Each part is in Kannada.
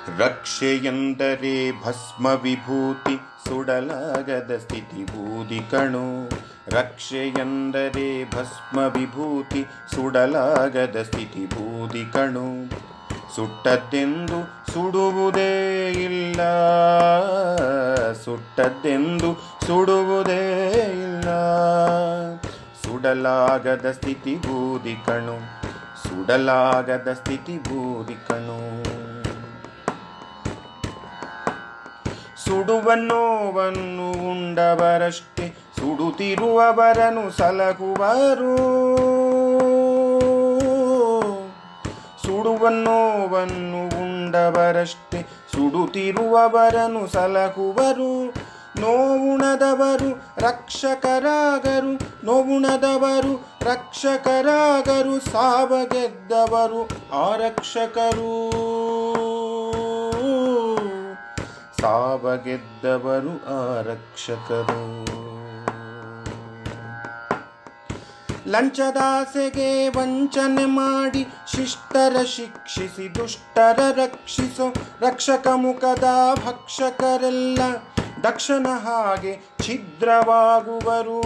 ರಕ್ಷೆಯೆಂದರೆ ಭಸ್ಮ ವಿಭೂತಿ ಸುಡಲಾಗದ ಸ್ಥಿತಿ ಬೂದಿ ಕಣು ರಕ್ಷೆಯೆಂದರೆ ಭಸ್ಮ ವಿಭೂತಿ ಸುಡಲಾಗದ ಸ್ಥಿತಿ ಬೂದಿ ಕಣು ಸುಟ್ಟದ್ದೆಂದು ಸುಡುವುದೇ ಇಲ್ಲ ಸುಟ್ಟದ್ದೆಂದು ಸುಡುವುದೇ ಇಲ್ಲ ಸುಡಲಾಗದ ಸ್ಥಿತಿ ಬೂದಿ ಕಣು ಸುಡಲಾಗದ ಸ್ಥಿತಿ ಬೂದಿ ಕಣು ಸುಡುವ ನೋವನ್ನು ಉಂಡವರಷ್ಟೇ ಸುಡುತ್ತಿರುವವರನು ಸಲಹುವರು ಸುಡುವ ನೋವನ್ನು ಉಂಡವರಷ್ಟೇ ಸುಡುತ್ತಿರುವವರನು ಸಲಹುವರು ನೋವುಣದವರು ರಕ್ಷಕರಾಗರು ನೋವುಣದವರು ರಕ್ಷಕರಾಗರು ಸಾವಗೆದ್ದವರು ಆರಕ್ಷಕರು ಸಾವಗೆದ್ದವರು ಆರಕ್ಷಕರು ಲಂಚದಾಸೆಗೆ ವಂಚನೆ ಮಾಡಿ ಶಿಷ್ಟರ ಶಿಕ್ಷಿಸಿ ದುಷ್ಟರ ರಕ್ಷಿಸೋ ರಕ್ಷಕ ಮುಖದ ಭಕ್ಷಕರೆಲ್ಲ ದಕ್ಷನ ಹಾಗೆ ಛಿದ್ರವಾಗುವರು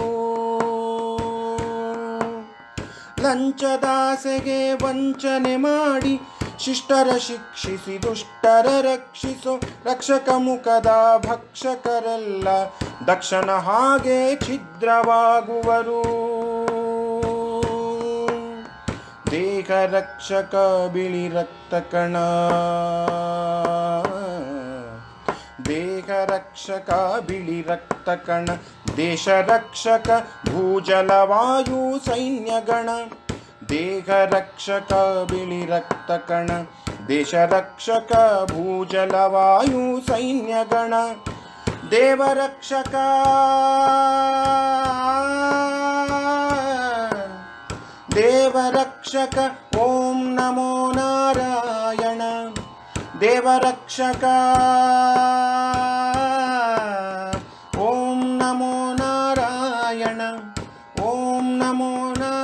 ಲಂಚದಾಸೆಗೆ ವಂಚನೆ ಮಾಡಿ ಶಿಷ್ಟರ ಶಿಕ್ಷಿಸಿ ದುಷ್ಟರ ರಕ್ಷಿಸೋ ರಕ್ಷಕ ಮುಖದ ಭಕ್ಷಕರೆಲ್ಲ ದಕ್ಷನ ಹಾಗೆ ಛಿದ್ರವಾಗುವರು ದೇಹ ರಕ್ಷಕ ಬಿಳಿ ರಕ್ತ ಕಣ ದೇಹ ರಕ್ಷಕ ಬಿಳಿ ರಕ್ತ ಕಣ ದೇಶ ರಕ್ಷಕ ಭೂಜಲ ವಾಯು ಸೈನ್ಯಗಣ ದೇಹ ರಕ್ಷಕ ಬಿಳಿ ರಕ್ತ ಕಣ ದೇಶ ರಕ್ಷಕ ಭೂಜಲ ವಾಯು ಸೈನ್ಯಗಣ ದೇವ ರಕ್ಷಕ ದೇವ ರಕ್ಷಕ ಓಂ ನಮೋ ನಾರಾಯಣ ದೇವ ರಕ್ಷಕ ಓಂ ನಮೋ ನಾರಾಯಣ ಓಂ ನಮೋ ನಾರಾಯಣ